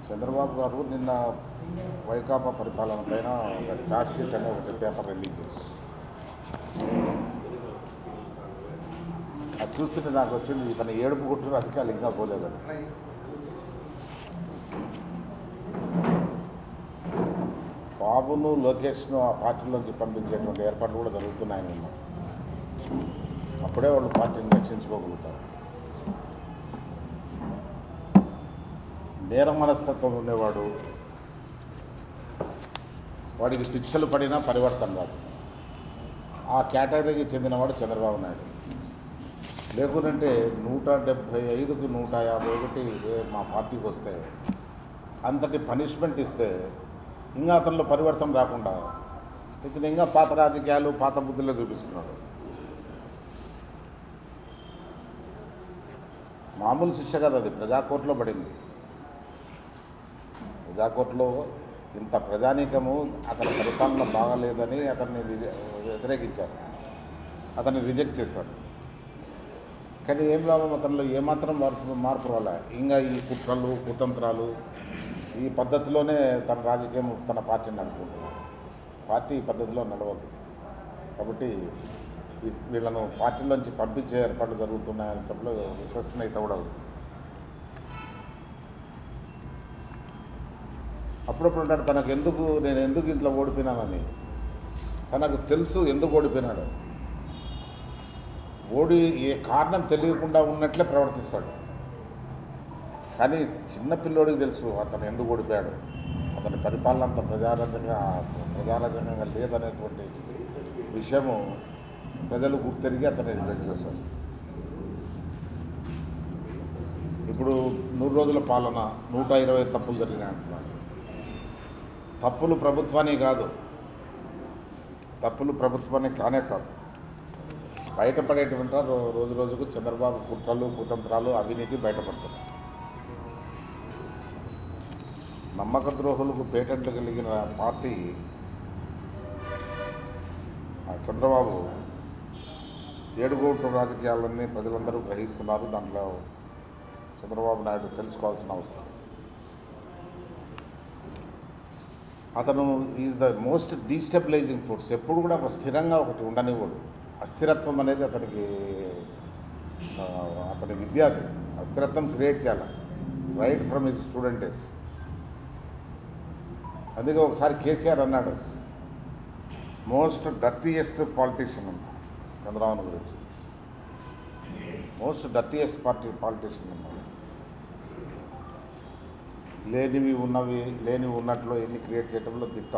చంద్రబాబు గారు నిన్న వైకాపా పరిపాలన పైన ఒక ఛార్జ్ షీట్ అనే ఒకటి పేపర్ రిలీజ్ చేసి అది చూస్తుంటే నాకు వచ్చింది ఇతను ఏడుపు కొట్టు రాజకీయాలు ఇంకా పోలేదని బాబును లోకేష్ను ఆ పార్టీలోకి పంపించేటువంటి ఏర్పాట్లు కూడా జరుగుతున్నాయని విన్నాం. అప్పుడే వాళ్ళు పార్టీని రక్షించుకోగలుగుతారు నేర మనస్తత్వం ఉండేవాడు వాడికి శిక్షలు పడినా పరివర్తన కాదు ఆ కేటగిరీకి చెందినవాడు చంద్రబాబు నాయుడు లేకుంటే నూట డెబ్భై ఐదుకు నూట యాభై ఒకటి వే- మా పార్టీకి వస్తే అంతటి పనిష్మెంట్ ఇస్తే ఇంకా అతనిలో పరివర్తన రాకుండా ఇతను ఇంకా పాత రాజకీయాలు పాత బుద్ధుల్లో చూపిస్తున్నాడు మామూలు శిక్ష కదా అది ప్రజాకోర్టులో పడింది ప్రజాకోర్టులో ఇంత ప్రజానీకము అతని పరిపాలన బాగాలేదని అతన్ని రిజె- వ్యతిరేకించారు అతన్ని రిజెక్ట్ చేశారు కానీ ఏం లాభం అతనిలో ఏమాత్రం మార్పు మార్పు రాలే ఇంకా ఈ కుట్రలు కుతంత్రాలు ఈ పద్ధతిలోనే తన రాజకీయం తన పార్టీని నడుపుకుంటున్నాడు పార్టీ ఈ పద్ధతిలో నడవదు కాబట్టి ఈ- వీళ్ళను పార్టీలోంచి పంపించే ఏర్పాట్లు జరుగుతున్నాయనేటప్పుడు విశ్వసనీయత కూడా ఉంది అప్పుడప్పుడు అంటాడు తనకు ఎందుకు నేను ఎందుకు ఇంట్లో ఓడిపోయినానని తనకు తెలుసు ఎందుకు ఓడిపోయినాడు ఓడి ఏ కారణం తెలియకుండా ఉన్నట్లే ప్రవర్తిస్తాడు కానీ చిన్న పిల్లోడికి తెలుసు అతను ఎందుకు ఓడిపోయాడు అతని పరిపాలన అంత ప్రజారంజంగా ప్రజారంజకంగా లేదనేటువంటి విషయము ప్రజలు గుర్తెరిగి అతన్ని రిజెక్ట్ చేశారు ఇప్పుడు నూరు రోజుల పాలన నూట ఇరవై తప్పులు జరిగినాయి అంటున్నాడు తప్పులు ప్రభుత్వానికి కాదు తప్పులు ప్రభుత్వానికి కానే కాదు బయటపడేటువంటి రో- రోజు రోజుకు చంద్రబాబు కుట్రలు కుతంత్రాలు అవినీతి బయటపడుతున్నాయి నమ్మక ద్రోహులకు పేటెంట్లు కలిగిన పార్టీ ఆ చంద్రబాబు ఏడుగోటు రాజకీయాలన్నీ ప్రజలందరూ గ్రహిస్తున్నారు దాంట్లో చంద్రబాబు నాయుడు తెలుసుకోవాల్సిన అవసరం అతను is the most destabilising force ఎప్పుడు కూడా ఒక స్థిరంగా ఒకటి ఉండనివ్వడు అస్థిరత్వం అనేది అతనికి ఆ, అతని విద్య అది అస్థిరత్వం క్రియేట్ చేయాలి right from his student days అందుకే ఒకసారి కేసీఆర్ అన్నాడు మోస్ట్ డర్టీయెస్ట్ పాలిటీషియన్ అన్నాడు చంద్రబాబు గురించి మోస్ట్ డర్టీయెస్ట్ పార్టీ పాలిటీషియన్ అన్నాడు లేనివి ఉన్నవి లేనివి ఉన్నట్లు ఎన్ని క్రియేట్ చేయడంలో దిట్ట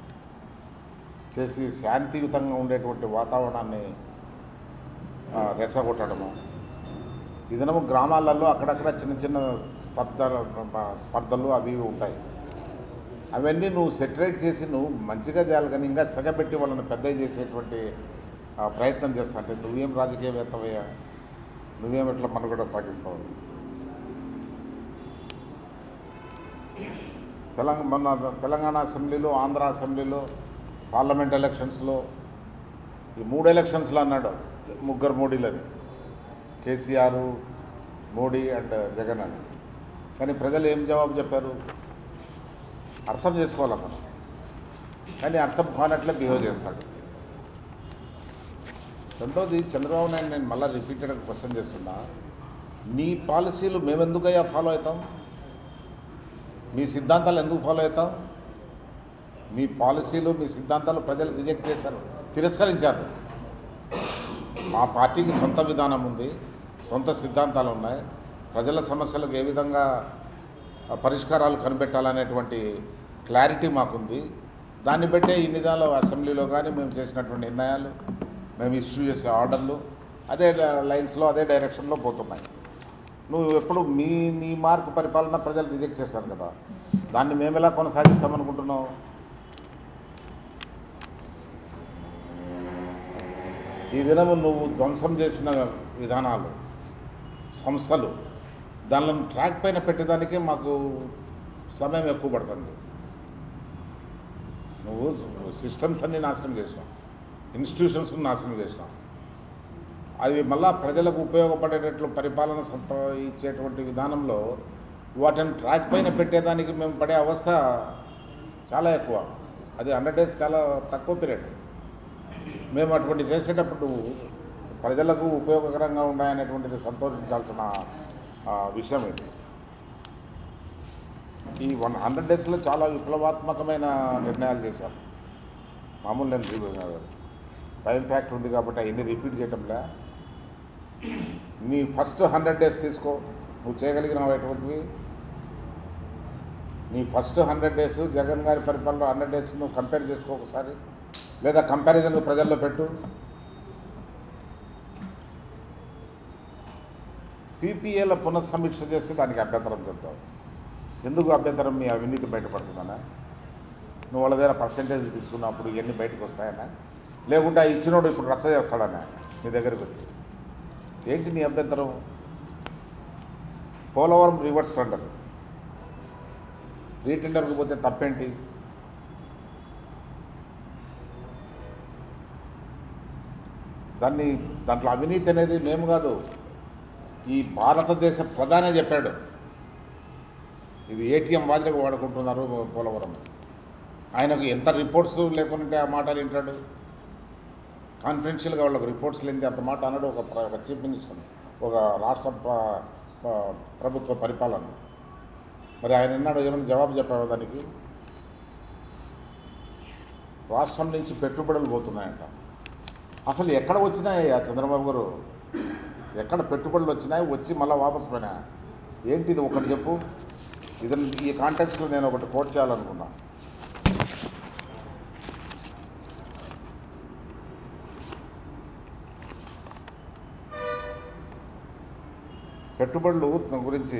చేసి శాంతియుతంగా ఉండేటువంటి వాతావరణాన్ని ఆ, రెచ్చగొట్టడము ఈ దినము గ్రామాలలో అక్కడక్కడ చిన్న చిన్న స్పర్ధ స్పర్ధలు అవి ఇవి ఉంటాయి అవన్నీ నువ్వు సెటరేట్ చేసి నువ్వు మంచిగా చేయాలి కానీ ఇంకా సగబెట్టి వాళ్ళని పెద్ద చేసేటువంటి ఆ, ప్రయత్నం చేస్తా అంటే నువ్వేం రాజకీయవేత్తవయ్యా నువ్వేం ఇట్లా మనుగడ సాగిస్తావు తెలంగాణ మొన్న తెలంగాణ అసెంబ్లీలో ఆంధ్ర అసెంబ్లీలో పార్లమెంట్ ఎలక్షన్స్లో ఈ మూడు ఎలక్షన్స్లో అన్నాడు ముగ్గురు మోడీలని కేసీఆర్ మోడీ అండ్ జగన్ అని కానీ ప్రజలు ఏం జవాబు చెప్పారు అర్థం చేసుకోవాలి మనం కానీ అర్థం కానట్లే బిహేవ్ చేస్తాడు రెండోది చంద్రబాబు నాయుడు నేను మళ్ళీ రిపీటెడ్గా క్వశ్చన్ చేస్తున్నా నీ పాలసీలు మేమెందుకయ్యా ఫాలో అవుతాం మీ సిద్ధాంతాలు ఎందుకు ఫాలో అవుతాం మీ పాలసీలు మీ సిద్ధాంతాలు ప్రజలు రిజెక్ట్ చేశారు తిరస్కరించారు మా పార్టీకి సొంత విధానం ఉంది సొంత సిద్ధాంతాలు ఉన్నాయి ప్రజల సమస్యలకు ఏ విధంగా ఆ, పరిష్కారాలు కనిపెట్టాలనేటువంటి క్లారిటీ మాకుంది దాన్ని బట్టే ఇన్ని దానిలో అసెంబ్లీలో కానీ మేము చేసినటువంటి నిర్ణయాలు మేము ఇష్యూ చేసే ఆర్డర్లు అదే లైన్స్లో అదే డైరెక్షన్లో పోతున్నాయి నువ్వు ఎప్పుడు మీ నీ మార్క్ పరిపాలన ప్రజలు రిజెక్ట్ చేశారు కదా దాన్ని మేము ఎలా కొనసాగిస్తామనుకుంటున్నావు ఈ దినము నువ్వు ధ్వంసం చేసిన విధానాలు సంస్థలు దానిని ట్రాక్ పైన పెట్టేదానికే మాకు సమయం ఎక్కువ పడుతుంది నువ్వు సిస్టమ్స్ అన్ని నాశనం చేసినావు ఇన్స్టిట్యూషన్స్ నాశనం చేసినావు అవి మళ్ళా ప్రజలకు ఉపయోగపడేటట్లు పరిపాలన సంప ఇచ్చేటువంటి విధానంలో వాటిని ట్రాక్ పైన పెట్టేదానికి మేము పడే అవస్థ చాలా ఎక్కువ అది హండ్రెడ్ డేస్ చాలా తక్కువ పీరియడ్ మేము అటువంటి చేసేటప్పుడు ప్రజలకు ఉపయోగకరంగా ఉన్నాయనేటువంటిది సంతోషించాల్సిన ఆ, విషయం ఇది ఈ వన్ హండ్రెడ్ డేస్లో చాలా విప్లవాత్మకమైన నిర్ణయాలు చేశాం మామూలు నేను రివ్యూ కాదు టైం ఫ్యాక్టర్ ఉంది కాబట్టి అవన్నీ రిపీట్ చేయటంలే నీ ఫస్ట్ హండ్రెడ్ డేస్ తీసుకో నువ్వు చేయగలిగినటువంటివి నీ ఫస్ట్ హండ్రెడ్ డేస్ జగన్ గారి పరిపాలన హండ్రెడ్ డేస్ నువ్వు కంపేర్ చేసుకో ఒకసారి లేదా కంపారిజన్ ప్రజల్లో పెట్టు పీపీఏల పునఃసమీక్ష చేస్తే దానికి అభ్యంతరం చెప్తావు ఎందుకు అభ్యంతరం మీ అవినీతి బయటపడుతుందనా నువ్వు వాళ్ళ దగ్గర పర్సంటేజ్ తీసుకున్నప్పుడు ఇవన్నీ బయటకు వస్తాయనా లేకుంటే ఆ ఇచ్చినోడు ఇప్పుడు రచ్చ చేస్తాడనా నీ దగ్గరికి వచ్చి ఏంటి నీ అభ్యంతరం పోలవరం రివర్స్ టెండర్ రీటెండర్కి పోతే తప్పేంటి దాన్ని దాంట్లో అవినీతి అనేది మేము కాదు ఈ భారతదేశ ప్రధానే చెప్పాడు ఇది ఏటీఎం మాదిరిగా వాడుకుంటున్నారు పోలవరం ఆయనకు ఎంత రిపోర్ట్స్ లేకుంటే ఆ మాటలు వింటాడు కాన్ఫిడెన్షియల్గా వాళ్ళకి రిపోర్ట్స్ లేనిది అంత మాట అన్నాడు ఒక ప్ర- ఒక చీఫ్ మినిస్టర్ ఒక రాష్ట్ర ప్ర- ప్ర- ప్రభుత్వ పరిపాలన మరి ఆయన అన్నాడు ఏమైనా జవాబు చెప్పావా దానికి రాష్ట్రం నుంచి పెట్టుబడులు పోతున్నాయంట అసలు ఎక్కడ వచ్చినాయి ఆ చంద్రబాబు గారు ఎక్కడ పెట్టుబడులు వచ్చినాయి వచ్చి మళ్ళీ వాపసు పోయినా ఏంటి ఇది ఒకటి చెప్పు ఇది ఈ కాంటెక్స్లో నేను ఒకటి కోట్ చేయాలనుకున్నా పెట్టుబడులు గురించి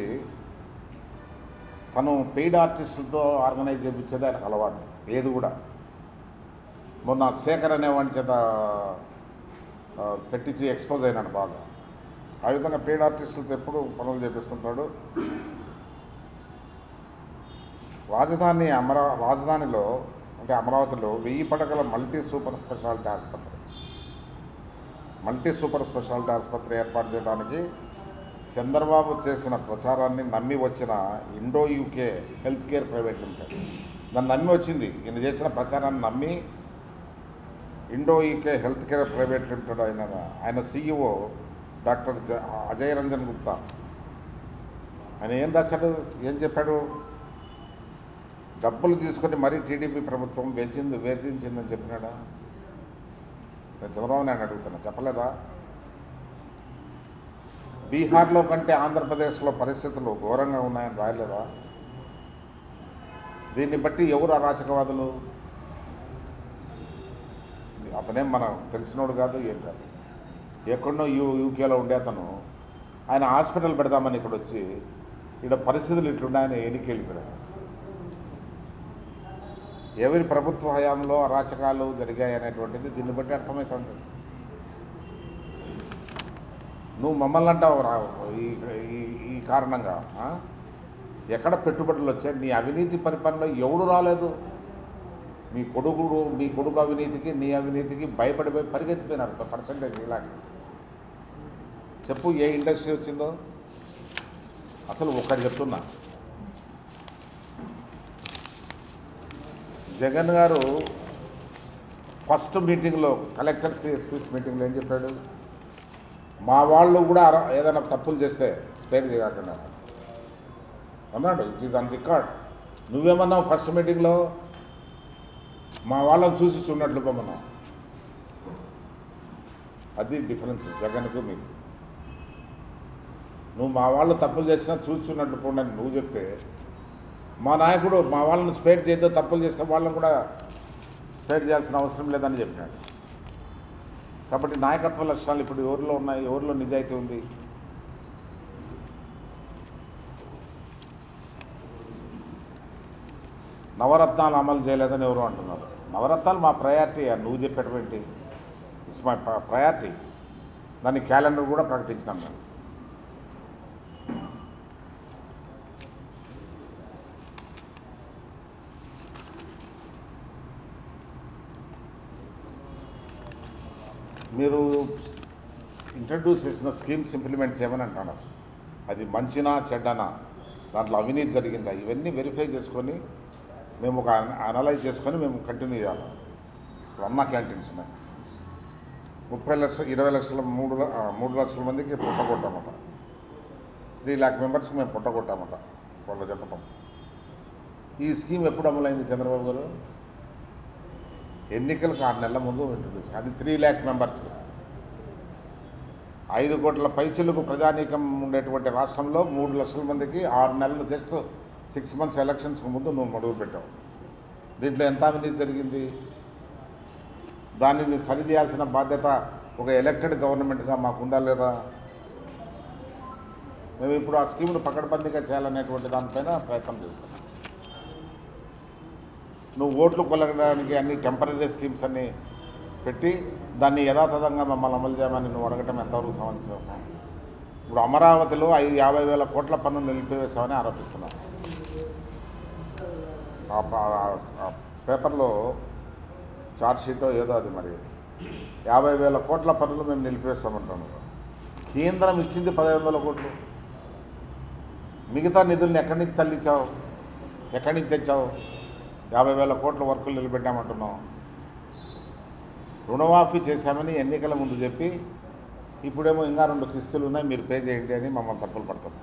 తను పెయిడ్ ఆర్టిస్టులతో ఆర్గనైజ్ చేయించేది ఆయనకు అలవాటు ఏది కూడా మొన్న శేఖర్ అనేవాడి చేత ఆ, పెట్టించి ఎక్స్పోజ్ అయినాడు బాగా ఆ విధంగా పెయిడ్ ఆర్టిస్టులతో ఎప్పుడు పనులు చేపిస్తుంటాడు రాజధాని అమరా రాజధానిలో అంటే అమరావతిలో వెయ్యి పడకల మల్టీ సూపర్ స్పెషాలిటీ ఆసుపత్రి మల్టీ సూపర్ స్పెషాలిటీ ఆసుపత్రి ఏర్పాటు చేయడానికి చంద్రబాబు చేసిన ప్రచారాన్ని నమ్మి వచ్చిన Indo UK health care private limited దాన్ని నమ్మి వచ్చింది ఈయన చేసిన ప్రచారాన్ని నమ్మి Indo UK health care private limited ఆయన ఆయన సీఈఓ డాక్టర్ జ అజయ్ రంజన్ గుప్తా ఆయన ఏం రాశాడు ఏం చెప్పాడు డబ్బులు తీసుకొని మరీ టీడీపీ ప్రభుత్వం వేచింది వేధించిందని చెప్పినాడా నేను చంద్రబాబు నాయుడు అడుగుతున్నా చెప్పలేదా బీహార్లో కంటే ఆంధ్రప్రదేశ్లో పరిస్థితులు ఘోరంగా ఉన్నాయని రాయలేదా దీన్ని బట్టి ఎవరు అరాచకవాదులు అతనేం మన తెలిసినోడు కాదు ఏం కాదు ఎక్కడో యూ యూకేలో ఉండే అతను ఆయన హాస్పిటల్ పెడదామని ఇక్కడ వచ్చి ఇక్కడ పరిస్థితులు ఇట్లున్నాయని ఎనికి వెళ్ళిపోయాడు ఎవరి ప్రభుత్వ హయాంలో అరాచకాలు జరిగాయి అనేటువంటిది దీన్ని బట్టి అర్థమవుతుంది నువ్వు మమ్మల్ని అంటావు రా ఈ ఈ- ఈ కారణంగా ఆ? ఎక్కడ పెట్టుబడులు వచ్చాయి నీ అవినీతి పరిపాలనలో ఎవడు రాలేదు మీ కొడుకు మీ కొడుకు అవినీతికి నీ అవినీతికి భయపడిపోయి పరిగెత్తిపోయినారు పర్సంటేజ్ ఇలాంటి చెప్పు ఏ ఇండస్ట్రీ వచ్చిందో అసలు ఒకటి చెప్తున్నా జగన్ గారు ఫస్ట్ మీటింగ్లో కలెక్టర్స్ ఎస్పీస్ మీటింగ్లో ఏం చెప్పాడు మా వాళ్ళు కూడా అర- ఏదైనా తప్పులు చేస్తే స్పేర్ చేయకుండా అన్నాడు ఇట్ ఈస్ అన్ రికార్డ్ నువ్వేమన్నావు ఫస్ట్ మీటింగ్లో మా వాళ్ళని చూసి చూడనట్లు పొమ్మన్నావు అది డిఫరెన్స్ జగన్కు మీకు నువ్వు మా వాళ్ళు తప్పులు చేసినా చూస్తున్నట్లు పోండి నువ్వు చెప్తే మా నాయకుడు మా వాళ్ళని స్పేర్ చేద్దాం తప్పులు చేస్తే వాళ్ళని కూడా స్పేర్ చేయాల్సిన అవసరం లేదని చెప్పినాడు కాబట్టి నాయకత్వ లక్షణాలు ఇప్పుడు ఎవరిలో ఉన్నాయి ఎవరిలో నిజాయితీ ఉంది నవరత్నాలు అమలు చేయలేదని ఎవరు అంటున్నారు నవరత్నాలు మా ప్రయారిటీ నువ్వు చెప్పేటువంటి ఇట్స్ మై ప్రయారిటీ దాని క్యాలెండర్ కూడా ప్రకటించినాం మేము మీరు ఇంట్రడ్యూస్ చేసిన స్కీమ్స్ ఇంప్లిమెంట్ చేయమని అంటున్నారు అది మంచినా చెడ్డనా దాంట్లో అవినీతి జరిగిందా ఇవన్నీ వెరిఫై చేసుకొని మేము ఒక అనలైజ్ చేసుకొని మేము కంటిన్యూ చేయాలి ఇప్పుడు అన్న క్యాంటీన్స్ ఉన్నాయి ముప్పై లక్షల ఇరవై లక్షల మూడు ల- ఆ, మూడు లక్షల మందికి పుట్టగొట్టామట త్రీ ల్యాక్ మెంబర్స్కి మేము పుట్టగొట్టామట వాళ్ళు చెప్పటం ఈ స్కీమ్ ఎప్పుడు అమలైంది చంద్రబాబు గారు ఎన్నికలకు ఆరు నెలల ముందు ఇంట్రడ్యూస్ అది త్రీ ల్యాక్ మెంబర్స్ ఐదు కోట్ల పైచులకు ప్రజానీకం ఉండేటువంటి రాష్ట్రంలో మూడు లక్షల మందికి ఆరు నెలలు జస్ట్ సిక్స్ మంత్స్ ఎలక్షన్స్కి ముందు నువ్వు మొదలు పెట్టావు దీంట్లో ఎంత అవినీతి జరిగింది దానిని సరిచేయాల్సిన బాధ్యత ఒక ఎలక్టెడ్ గవర్నమెంట్గా మాకు ఉందా లేదా మేము ఇప్పుడు ఆ స్కీమ్ను పకడ్బందీగా చేయాలనేటువంటి దానిపైన ప్రయత్నం చేస్తున్నాం నువ్వు ఓట్లు కొలగడానికి అన్ని టెంపరీ స్కీమ్స్ అన్ని పెట్టి దాన్ని యథాతథంగా మమ్మల్ని అమలు చేయమని నువ్వు అడగటం ఎంతవరకు సమంజసం ఇప్పుడు అమరావతిలో ఐదు యాభై వేల కోట్ల పన్ను నిలిపివేశామని ఆరోపిస్తున్నారు ఆ ప- ఆ పేపర్లో చార్ట్ షీటో ఏదో అది మరి యాభై వేల కోట్ల పన్నులు మేము నిలిపివేస్తామంటాను కేంద్రం ఇచ్చింది పదహైదు వందల కోట్లు మిగతా నిధుల్ని ఎక్కడి నుంచి తల్లించావు ఎక్కడి నుంచి తెచ్చావు యాభై వేల కోట్ల వర్కులు నిలబెట్టామంటున్నావు రుణమాఫీ చేశామని ఎన్నికల ముందు చెప్పి ఇప్పుడేమో ఇంకా రెండు కిస్తులు ఉన్నాయి మీరు పే చేయండి అని మమ్మల్ని తప్పులు పడతాం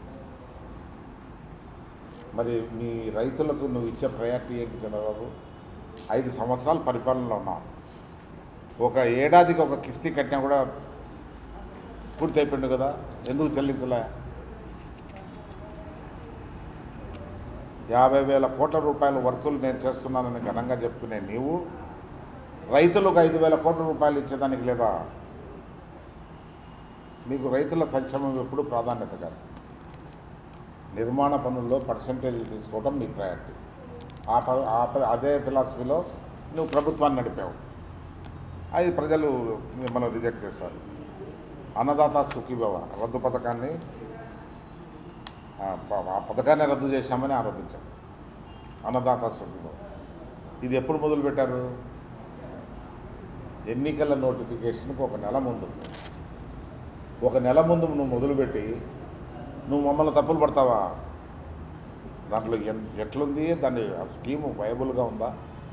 మరి మీ రైతులకు నువ్వు ఇచ్చే ప్రయారిటీ ఏంటి చంద్రబాబు ఐదు సంవత్సరాలు పరిపాలనలో ఉన్నావు ఒక ఏడాదికి ఒక కిస్తీ కట్టినా కూడా పూర్తి అయిపోయింది కదా ఎందుకు చెల్లించలే యాభై వేల కోట్ల రూపాయల వర్కులు నేను చేస్తున్నానని ఘనంగా చెప్పుకునే నీవు రైతులకు ఐదు వేల కోట్ల రూపాయలు ఇచ్చేదానికి లేదా మీకు రైతుల సంక్షేమం ఎప్పుడు ప్రాధాన్యత కాదు నిర్మాణ పనుల్లో పర్సంటేజ్ తీసుకోవడం మీ ప్రయారిటీ ఆ ప- ఆ ప- అదే ఫిలాసఫీలో నువ్వు ప్రభుత్వాన్ని నడిపావు అది ప్రజలు మిమ్మల్ని రిజెక్ట్ చేశారు అన్నదాత సుఖీభవ రద్దు పథకాన్ని ఆ ప- ఆ పథకాన్ని రద్దు చేశామని ఆరోపించారు అన్నదాత సుఖీభవ ఇది ఎప్పుడు మొదలుపెట్టారు ఎన్నికల నోటిఫికేషన్కి ఒక నెల ముందు ఒక నెల ముందు నువ్వు మొదలుపెట్టి నువ్వు మమ్మల్ని తప్పులు పడతావా దాంట్లో ఎన్ ఎట్లుంది దాని ఆ స్కీము వయబుల్గా ఉందా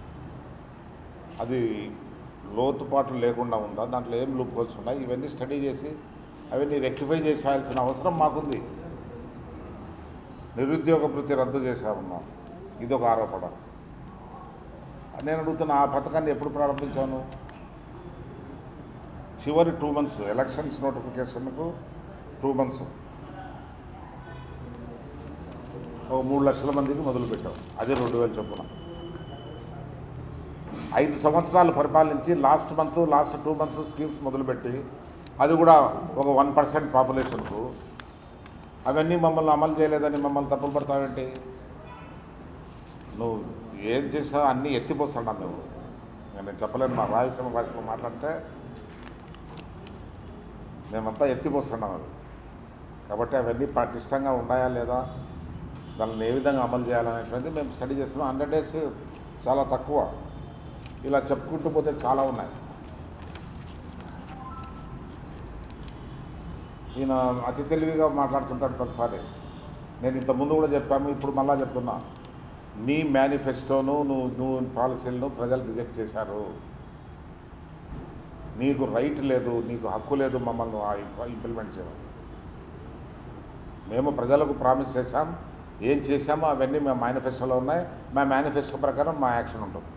అది లోతుపాట్లు లేకుండా ఉందా దాంట్లో ఏం లూప్ హోల్స్ ఉన్నాయి ఇవన్నీ స్టడీ చేసి అవన్నీ రెక్టిఫై చేసేయాల్సిన అవసరం మాకుంది నిరుద్యోగ వృత్తి రద్దు చేశామన్నాం ఇది ఒక ఆరోపణ నేను అడుగుతున్న ఆ పథకాన్ని ఎప్పుడు ప్రారంభించాను చివరి టూ మంత్స్ ఎలక్షన్స్ నోటిఫికేషన్కు టూ మంత్స్ ఒక మూడు లక్షల మందికి మొదలుపెట్టాం అదే రెండు వేల చొప్పున ఐదు సంవత్సరాలు పరిపాలించి last month last two months schemes మొదలుపెట్టి అది కూడా ఒక వన్ పర్సెంట్ పాపులేషన్కు అవన్నీ మమ్మల్ని అమలు చేయలేదని మమ్మల్ని తప్పులు పడతావేంటి నువ్వు ఏం చేసావు అన్నీ ఎత్తిపోస్తున్నాను నువ్వు నేను చెప్పలేను మా రాయలసీమ భాషలో మాట్లాడితే మేమంతా ఎత్తిపోస్తున్నాం అవి కాబట్టి అవన్నీ పటిష్టంగా ఉన్నాయా లేదా దానిని ఏ విధంగా అమలు చేయాలనేటువంటిది మేము స్టడీ చేస్తున్నాం హండ్రెడ్ డేస్ చాలా తక్కువ ఇలా చెప్పుకుంటూ పోతే చాలా ఉన్నాయి ఈయన అతి తెలివిగా మాట్లాడుతుంటాడు ప్రతిసారి నేను ఇంత ముందు కూడా చెప్పాము ఇప్పుడు మళ్ళా చెప్తున్నా నీ మేనిఫెస్టోను నువ్వు నువ్వు పాలసీలను ప్రజలు రిజెక్ట్ చేశారు నీకు రైట్ లేదు నీకు హక్కు లేదు మమ్మల్ని ఆ- ఇంప్లిమెంట్ చేయడం మేము ప్రజలకు ప్రామిస్ చేశాం ఏం చేశామో అవన్నీ మా మేనిఫెస్టోలో ఉన్నాయి మా మేనిఫెస్టో ప్రకారం మా యాక్షన్ ఉంటుంది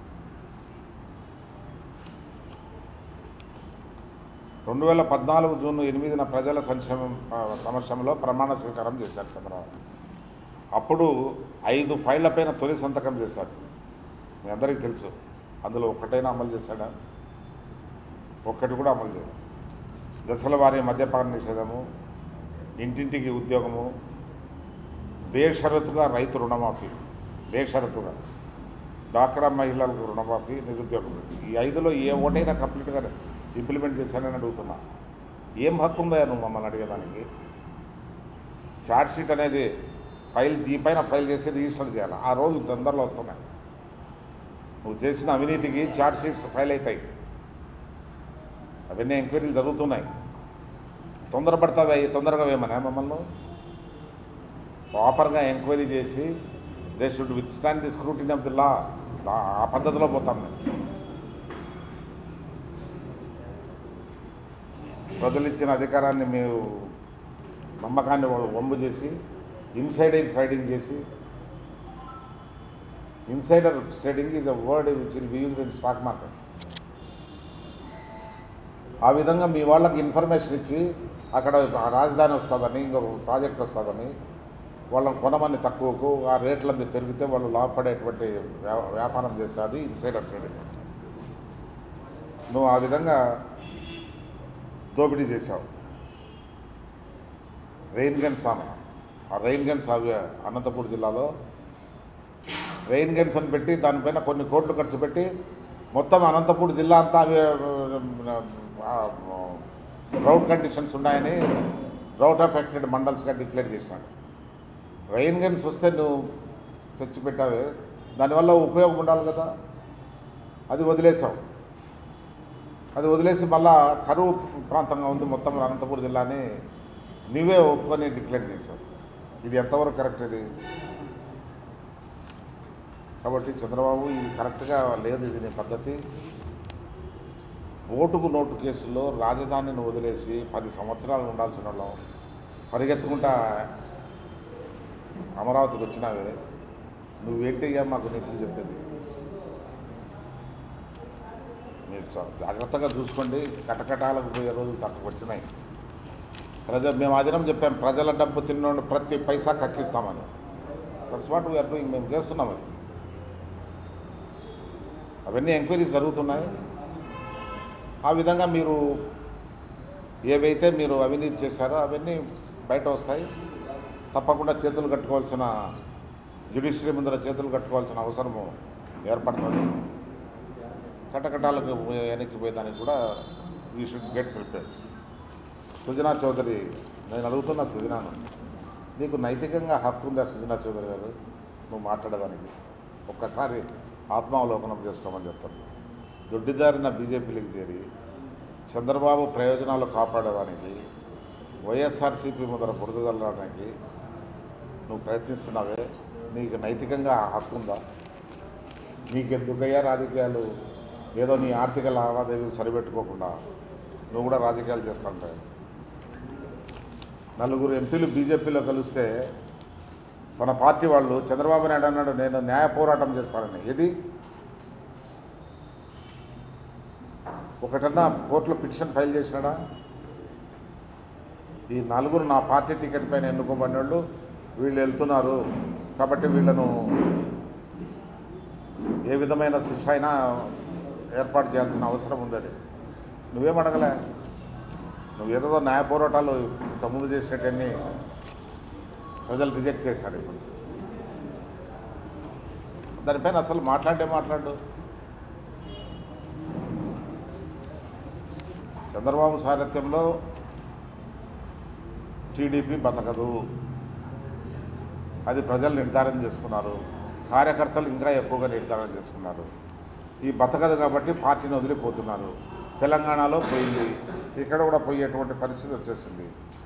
రెండు వేల పద్నాలుగు జూన్ ఎనిమిదిన ప్రజల సంక్షేమం ఆ, సమక్షంలో ప్రమాణ స్వీకారం చేశారు చంద్రబాబు అప్పుడు ఐదు ఫైళ్లపైన తొలి సంతకం చేశారు మీ అందరికీ తెలుసు అందులో ఒక్కటైనా అమలు చేశాడా ఒక్కటి కూడా అమలు చేయదు దశల వారి మద్యపాన నిషేధము ఇంటింటికి ఉద్యోగము బేషరతుగా రైతు రుణమాఫీ బేషరతుగా డాక్రా మహిళలకు రుణమాఫీ నిరుద్యోగ వృత్తి ఈ ఐదులో ఏ ఒకటైనా కంప్లీట్గా ఇంప్లిమెంట్ చేశానని అడుగుతున్నా ఏం హక్కు ఉందా నువ్వు మమ్మల్ని అడిగేదానికి ఛార్జ్ షీట్ అనేది ఫైల్ దీపైన ఫైల్ చేసి రిజిస్టర్ చేయాలి ఆ రోజు తొందరలో వస్తున్నాయి నువ్వు చేసిన అవినీతికి ఛార్జ్ షీట్స్ ఫైల్ అవుతాయి అవన్నీ ఎంక్వైరీలు జరుగుతున్నాయి తొందరపడతావా తొందరగా వేయమనే మమ్మల్ని ప్రాపర్గా ఎంక్వైరీ చేసి they should withstand the scrutiny of the law ఆ పద్ధతిలో పోతాం మేము ప్రజలు ఇచ్చిన అధికారాన్ని మీరు నమ్మకాన్ని వాళ్ళు వంపు చేసి ఇన్సైడ్ ట్రేడింగ్ చేసి insider trading is a word which will be used in stock market ఆ విధంగా మీ వాళ్ళకి ఇన్ఫర్మేషన్ ఇచ్చి అక్కడ ఆ రాజధాని వస్తుందని ఇంకొక ప్రాజెక్ట్ వస్తుందని వాళ్ళని కొనమని తక్కువకు ఆ రేట్లన్నీ పెరిగితే వాళ్ళు లాభపడేటువంటి వ్యా- వ్యాపారం చేస్తుంది ఇన్సైడర్ ట్రేడింగ్ నువ్వు ఆ విధంగా దోపిడీ చేశావు రెయిన్ గన్స్ ఆమె ఆ రెయిన్ గన్స్ అవి అనంతపూర్ జిల్లాలో రెయిన్ గన్స్ అని పెట్టి దానిపైన కొన్ని కోట్లు ఖర్చు పెట్టి మొత్తం అనంతపూర్ జిల్లా అంతా అవి డ్రౌట్ కండిషన్స్ ఉన్నాయని డ్రౌట్ అఫెక్టెడ్ మండల్స్గా డిక్లేర్ చేశాడు రెయిన్ గన్స్ వస్తే నువ్వు తెచ్చిపెట్టావే దానివల్ల ఉపయోగం ఉండాలి కదా అది వదిలేసావు అది వదిలేసి మళ్ళా కరువు ప్రాంతంగా ఉంది మొత్తం అనంతపురం జిల్లాని నీవే ఒప్పుకొని డిక్లేర్ చేశావు ఇది ఎంతవరకు కరెక్ట్ ఇది కాబట్టి చంద్రబాబు ఇది కరెక్ట్గా లేదు ఇది నీ పద్ధతి ఓటుకు నోటు కేసుల్లో రాజధానిని వదిలేసి పది సంవత్సరాలు ఉండాల్సిన వాళ్ళం పరిగెత్తుకుంటా అమరావతికి వచ్చినావే నువ్వేంటిగా మాకు నీతులు చెప్పేది మీరు చా- జాగ్రత్తగా చూసుకోండి కటకటాలకు పోయే రోజులు తక్కువ వచ్చినాయి ప్రజ మేము అదినం చెప్పాం ప్రజల డబ్బు తిన్నోడు ప్రతి పైసా కక్కిస్తామని దట్స్ వాట్ వీఆర్ డూయింగ్ మేము చేస్తున్నాం అది అవన్నీ ఎంక్వైరీస్ జరుగుతున్నాయి ఆ విధంగా మీరు ఏవైతే మీరు అవినీతి చేశారో అవన్నీ బయట వస్తాయి తప్పకుండా చేతులు కట్టుకోవాల్సిన జ్యుడిషియరీ ముందర చేతులు కట్టుకోవాల్సిన అవసరము ఏర్పడుతుంది కటకటాలకు వెనక్కి పోయేదానికి కూడా we should get prepare Sujana Chowdary నేను అడుగుతున్నా సుజనాను నీకు నైతికంగా హక్కు ఉందా సుజనా చౌదరి గారు నువ్వు మాట్లాడేదానికి ఒక్కసారి ఆత్మావలోకనం చేసుకోమని చెప్తాను దొడ్డిదారిన బీజేపీలకు చేరి చంద్రబాబు ప్రయోజనాలు కాపాడడానికి వైఎస్ఆర్సీపీ ముందర బురదగలడానికి నువ్వు ప్రయత్నిస్తున్నావే నీకు నైతికంగా ఆ హక్కు ఉందా నీకెందుకయ్యా రాజకీయాలు ఏదో నీ ఆర్థిక లావాదేవీలు సరిపెట్టుకోకుండా నువ్వు కూడా రాజకీయాలు చేస్తుంటావు నలుగురు ఎంపీలు బీజేపీలో కలిస్తే మన పార్టీ వాళ్ళు చంద్రబాబు నాయుడు అన్నాడు నేను న్యాయ పోరాటం చేస్తానని ఏది ఒకటన్నా కోర్టులో పిటిషన్ ఫైల్ చేసినాడా ఈ నలుగురు నా పార్టీ టికెట్ పైన ఎన్నుకోబడిన వాళ్ళు వీళ్ళు వెళ్తున్నారు కాబట్టి వీళ్ళను ఏ విధమైన శిక్ష అయినా ఏర్పాటు చేయాల్సిన అవసరం ఉందని నువ్వేం అడగలే నువ్వు ఏదో న్యాయ పోరాటాలు ఇంతకుముందు చేసేటన్ని ప్రజలు రిజెక్ట్ చేశారు ఇప్పుడు దానిపైన అసలు మాట్లాడే మాట్లాడు చంద్రబాబు సారథ్యంలో టీడీపీ బతకదు అది ప్రజలు నిర్ధారణ చేసుకున్నారు కార్యకర్తలు ఇంకా ఎక్కువగా నిర్ధారణ చేసుకున్నారు ఈ బతకదు కాబట్టి పార్టీని వదిలిపోతున్నారు తెలంగాణలో పోయింది ఇక్కడ కూడా పోయేటువంటి పరిస్థితి వచ్చేసింది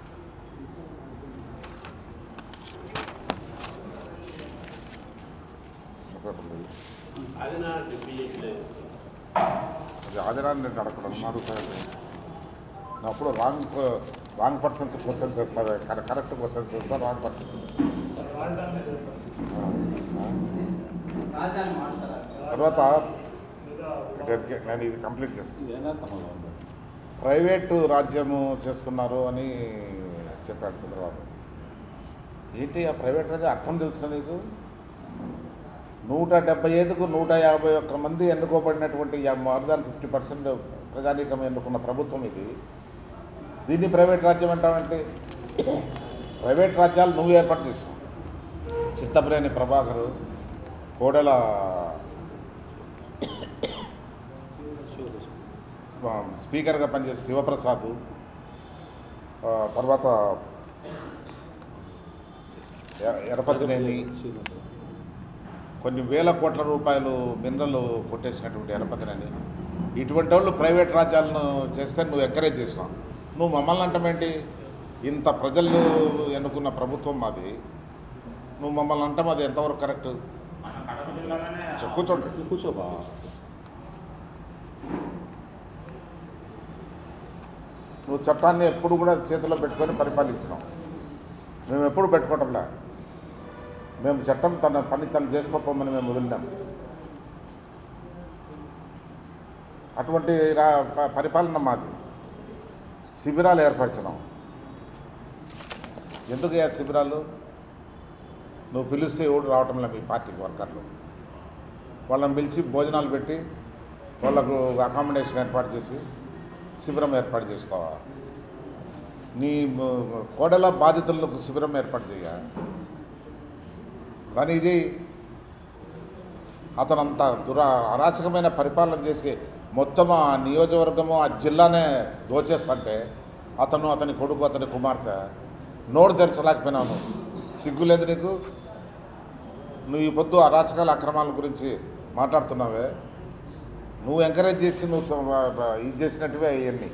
అది నా బీజేపీ లేదు అది ఆదిరాన్ని నేను అడగడం అడుగుతాను అప్పుడు రాంగ్ రాంగ్ పర్సన్స్ క్వశ్చన్స్ వేస్తారు కరెక్ట్ క్వశ్చన్స్ వేస్తారు రాంగ్ పర్సన్స్ రాజధాని మారుస్తారా తర్వాత ఇక్కడికి నేను ఇది కంప్లీట్ చేస్తాను ఇదేనా తమలో ఉంది ప్రైవేటు రాజ్యము చేస్తున్నారు అని చెప్పాడు చంద్రబాబు ఏంటి ఆ ప్రైవేట్ రాజ్యం అర్థం తెలుసా నీకు నూట డెబ్బై ఐదుకు నూట యాభై ఒక్క మంది ఎన్నుకోబడినటువంటి మోర్ దాన్ ఫిఫ్టీ పర్సెంట్ ప్రజానీకం ఎన్నుకున్న ప్రభుత్వం ఇది దీన్ని ప్రైవేట్ రాజ్యం అంటావంటే ప్రైవేట్ రాజ్యాలు నువ్వు ఏర్పాటు చేస్తావు చిత్తప్రేని ప్రభాకరు కోడెల ఆ, స్పీకర్గా పనిచేసే శివప్రసాద్ ఆ, తర్వాత ఎ- ఎరపతినేని కొన్ని వేల కోట్ల రూపాయలు మినరల్ కొట్టేసినటువంటి ఎరపతినేని ఇటువంటి వాళ్ళు ప్రైవేట్ రాజ్యాలను చేస్తే నువ్వు ఎంకరేజ్ చేసినావు నువ్వు మమ్మల్ని అంటామేంటి ఇంత ప్రజలు ఎన్నుకున్న ప్రభుత్వం మాది నువ్వు మమ్మల్ని అంటాం అది ఎంతవరకు కరెక్ట్ మన కడప జిల్లాలోనే చ- కూర్చోండి కూర్చోబా నువ్వు చట్టాన్ని ఎప్పుడు కూడా చేతిలో పెట్టుకొని పరిపాలించినావు మేము ఎప్పుడు పెట్టుకోవటంలే మేము చట్టం తన పని తను చేసుకోపోమని మేము వదిలినాం అటువంటి రా- ప- పరిపాలన మాది శిబిరాలు ఏర్పరిచినాం ఎందుకు ఆ శిబిరాలు నువ్వు పిలిస్తే ఎవడు రావటంలే మీ పార్టీకి వర్కర్లు వాళ్ళని పిలిచి భోజనాలు పెట్టి వాళ్ళకు అకామిడేషన్ ఏర్పాటు చేసి శిబిరం ఏర్పాటు చేస్తావా నీ మ- కోడల బాధితులకు శిబిరం ఏర్పాటు చేయ కానీ ఇది అతను అంత దురా అరాచకమైన పరిపాలన చేసి మొత్తం ఆ నియోజకవర్గము ఆ జిల్లానే దోచేస్తుంటే అతను అతని కొడుకు అతని కుమార్తె నోరు తెరచలేకపోయినావు సిగ్గులేదు నీకు నువ్వు ఈ పొద్దు అరాచకాల అక్రమాల గురించి మాట్లాడుతున్నావే నువ్వు ఎంకరేజ్ చేసి నువ్వు త- త- ఇది చేసినట్టువే అవన్నీ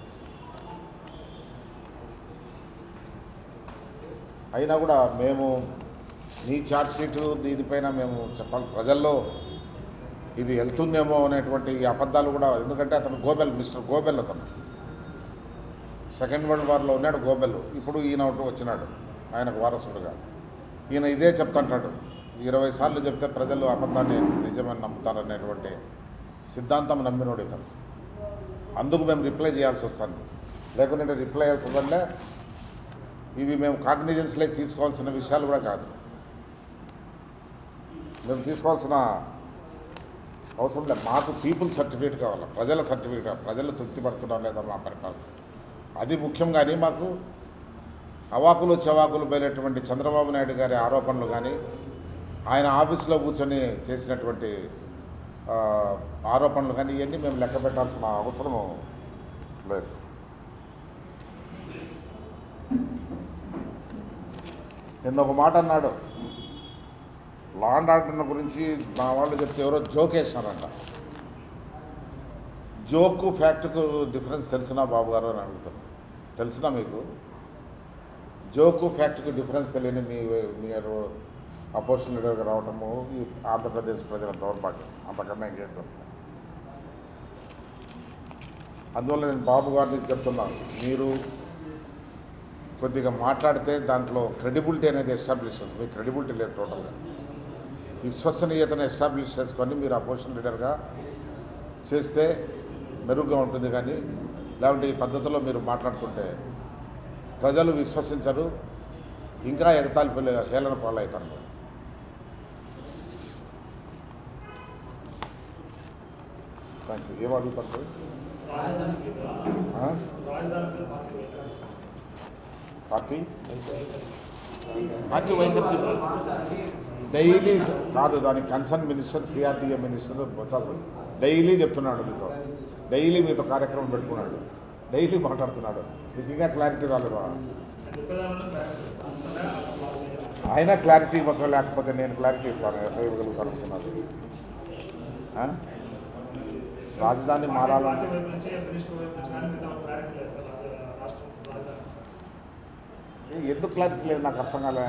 అయినా కూడా మేము నీ ఛార్జ్ షీటు దీనిపైన మేము చెప్పాలి ప్రజల్లో ఇది వెళ్తుందేమో అనేటువంటి ఈ అబద్ధాలు కూడా ఎందుకంటే అతను గోబెల్ మిస్టర్ గోబెల్ అతను సెకండ్ వరల్డ్ వార్లో ఉన్నాడు గోబెల్ ఇప్పుడు ఈయన ఒకటి వచ్చినాడు ఆయనకు వారసుడుగా ఈయన ఇదే చెప్తుంటాడు ఇరవై సార్లు చెప్తే ప్రజలు అబద్ధాన్ని నిజమని నమ్ముతారనేటువంటి సిద్ధాంతం నమ్మినోడు ఇతను అందుకు మేము రిప్లై చేయాల్సి వస్తుంది లేకుంటే రిప్లై చేయాల్సి వస్తుందంటే ఇవి మేము కాగ్నిజెన్స్లోకి తీసుకోవాల్సిన విషయాలు కూడా కాదు మేము తీసుకోవాల్సిన అవసరం లేదు మాకు పీపుల్ సర్టిఫికేట్ కావాలి ప్రజల సర్టిఫికేట్ కావాలి. ప్రజలు తృప్తి పడుతున్నాం లేదా మా పరిపాలన అది ముఖ్యం కానీ మాకు అవాకులు చవాకులు బయలేటువంటి చంద్రబాబు నాయుడు గారి ఆరోపణలు కానీ ఆయన ఆఫీసులో కూర్చొని చేసినటువంటి ఆ, ఆరోపణలు కానీ ఇవన్నీ మేము లెక్క పెట్టాల్సిన అవసరం లేదు నిన్న ఒక మాట అన్నాడు లా అండ్ ఆర్డర్ గురించి మా వాళ్ళు చెప్తే ఎవరో జోక్ వేసినారంట జోకు ఫ్యాక్ట్కు డిఫరెన్స్ తెలిసినా బాబు గారు అని అడుగుతాను తెలిసినా మీకు జోకు ఫ్యాక్ట్కు డిఫరెన్స్ తెలియని మీ మీరు అపోజిషన్ లీడర్గా రావటము ఈ ఆంధ్రప్రదేశ్ ప్రజల దౌర్భాగ్యం అంతకన్నా ఇంకేం చెప్తాను అందువల్ల నేను బాబు గారికి చెప్తున్నాను మీరు కొద్దిగా మాట్లాడితే దాంట్లో క్రెడిబిలిటీ అనేది ఎస్టాబ్లిష్ చేస్తుంది మీ క్రెడిబిలిటీ లేదు టోటల్గా విశ్వసనీయతను ఎస్టాబ్లిష్ చేసుకొని మీరు అపోజిషన్ లీడర్గా చేస్తే మెరుగ్గా ఉంటుంది కానీ లేకుంటే ఈ పద్ధతిలో మీరు మాట్లాడుతుంటే ప్రజలు విశ్వసించరు ఇంకా ఎగతాళి పిల్ల హేళన పాలవుతారు థ్యాంక్ యూ ఏం అడుగుతారు ఆ? పార్టీ పార్టీ వైఖరి డైలీ కాదు దానికి కన్సర్న్ మినిస్టర్ సిఆర్డీఏ మినిస్టర్ బొత్సాసు డైలీ చెప్తున్నాడు మీతో డైలీ మీతో కార్యక్రమం పెట్టుకున్నాడు డైలీ మాట్లాడుతున్నాడు మీకు ఇంకా క్లారిటీ రాలేదా ఆయన క్లారిటీ ఇవ్వక లేకపోతే నేను క్లారిటీ ఇస్తాను ఎట్లా ఇవ్వగలుగుతాను అనుకున్నారు ఆ? రాజధాని మారాలంటే ఏ, ఎందుకు క్లారిటీ లేదు నాకు అర్థం కాలే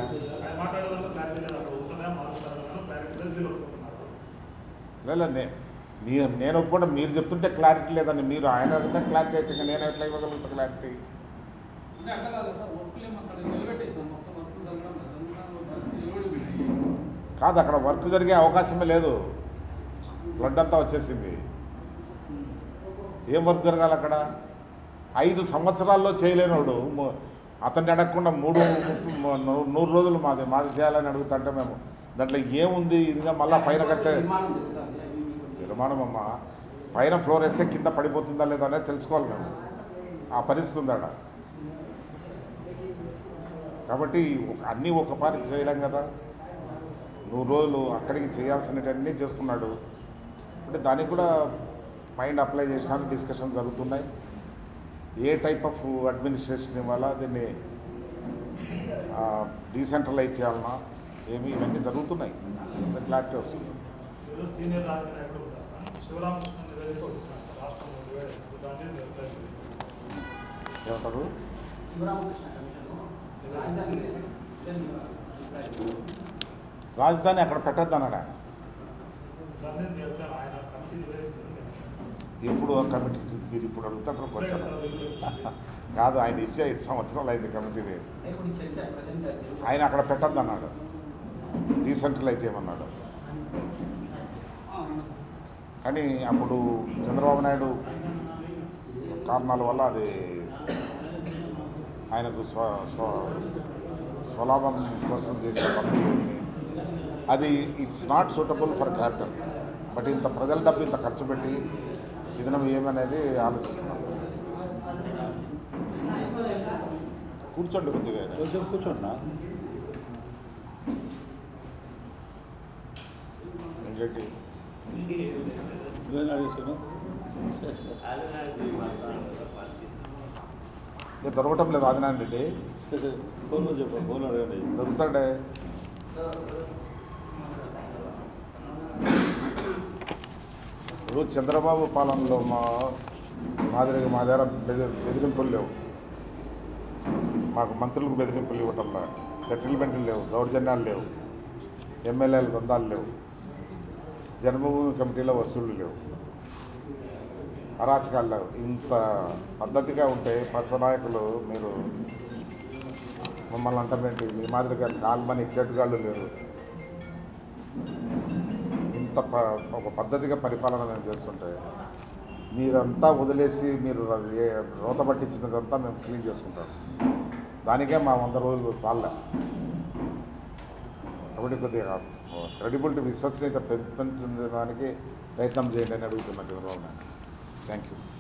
లేదు నే మీరు నేను కూడా మీరు చెప్తుంటే క్లారిటీ లేదండి మీరు ఆయన అడిగితే క్లారిటీ అయితే ఇంకా నేను ఎట్లా ఇవ్వగలుగుతా క్లారిటీ అంటే అట్లా కాదు సార్ వర్క్లు ఏమో అక్కడ నిలబెట్టేసినాం మొత్తం వర్క్ జరగడం లేదు జరగడం ఎవడు వీడు? కాదు అక్కడ వర్క్ జరిగే అవకాశమే లేదు ఫ్లడ్ అంతా వచ్చేసింది ఏం వర్క్ జరగాలి అక్కడ ఐదు సంవత్సరాల్లో చేయలేనోడు ము- అతన్ని అడగకుండా మూడు ము- నూ- నూరు రోజులు మాది మాది చేయాలని అడుగుతుంటే మేము దాంట్లో ఏముంది ఇంకా మళ్ళీ పైన కడితే నిర్మాణం జరుగుతుంది అవి మీకు నిర్మాణం అమ్మ పైన ఫ్లోర్ వేస్తే కింద పడిపోతుందా లేదా అనేది తెలుసుకోవాలి మేము ఆ పరిస్థితి ఉంది ఆడ కాబట్టి ఒక- అన్నీ ఒక పారి చేయలేం కదా నూరు రోజులు అక్కడికి చేయాల్సినవన్నీ చేస్తున్నాడు అంటే దానికి కూడా మైండ్ అప్లై చేసినారు డిస్కషన్ జరుగుతున్నాయి ఏ టైప్ ఆఫ్ అడ్మినిస్ట్రేషన్ ఇవ్వాలా దీన్ని డీసెంట్రలైజ్ చేయాలన్నా ఏమి ఇవన్నీ జరుగుతున్నాయి క్లారిటీ వస్తుంది సీనియర్ రాజకీయ నాయకులు కూడా సార్ శివరామకృష్ణ నివేదిక ఒకటి సార్ రాష్ట్రంలో డివైడ్ అయింది. దాన్ని రిప్లై చేయండి. ఏమంటారు శివరామకృష్ణ కమిషన్ రాజధాని లేదు. దాన్ని అభిప్రాయం రాజధాని అక్కడ పెట్టద్దు అన్నాడు ఆయన దాన్ని మీరు ఎట్లా ఆయన కమిటీ నివేదించింది ఎప్పుడు ఆ కమిటీ మీరు ఇప్పుడు అడుగుతారు క్వశ్చన్ కాదు ఆయన ఇచ్చే ఐదు సంవత్సరాలు అయింది కమిటీని ఇప్పుడు చర్చ ప్రజెంట్ ఆయన అక్కడ పెట్టద్దు అన్నాడు డీసెంట్రలైజ్ చేయమన్నాడు కానీ అప్పుడు చంద్రబాబు నాయుడు కారణాల వల్ల అది ఆయనకు స్వ స్వ స్వలాభం కోసం చేసే పనులు అది it's not suitable for capital but ఇంత ప్రజల డబ్బు ఇంత ఖర్చు పెట్టి దినం ఏమనేది ఆలోచిస్తున్నాం కూర్చోండి కొద్దిగా కొంచెం కూర్చోండి ఇంకేంటి నేను అడిగేసాను ఆదినాటి మాట్లాడారు పార్టీ ఇది దొరకటం లేదు ఆదినారాయణ రెడ్డి ఫోన్లో చెప్పండి ఫోన్ అడగండి దొరుకుతాడే ఇప్పుడు చంద్రబాబు పాలనలో మా మాదిరిగా మా దగ్గర బెదిరి బెదిరింపులు లేవు మాకు మంత్రులకు బెదిరింపులు ఇవ్వటంలా సెటిల్మెంట్లు లేవు దౌర్జన్యాలు లేవు ఎమ్మెల్యేల దందాలు లేవు జన్మభూమి కమిటీలో వసూళ్లు లేవు అరాచకాలు లేవు ఇంత పద్ధతిగా ఉంటే పచ్చ నాయకులు మీరు మమ్మల్ని అంటారేంటి మీ మాదిరిగా కాల్మని కేటుగాళ్ళు లేరు ఇంత ప ఒక పద్ధతిగా పరిపాలన మేము చేస్తుంటే మీరంతా వదిలేసి మీరు ఏ రోత పట్టించినదంతా మేము క్లీన్ చేసుకుంటాం దానికే మా వంద రోజులు చాలే కాబట్టి కొద్దిగా క్రెడిబిలిటీ విశ్వసనీయత పెంచడానికి ప్రయత్నం చేయండి అని అడుగుతున్నా చంద్రబాబు నాయుడు థ్యాంక్ యూ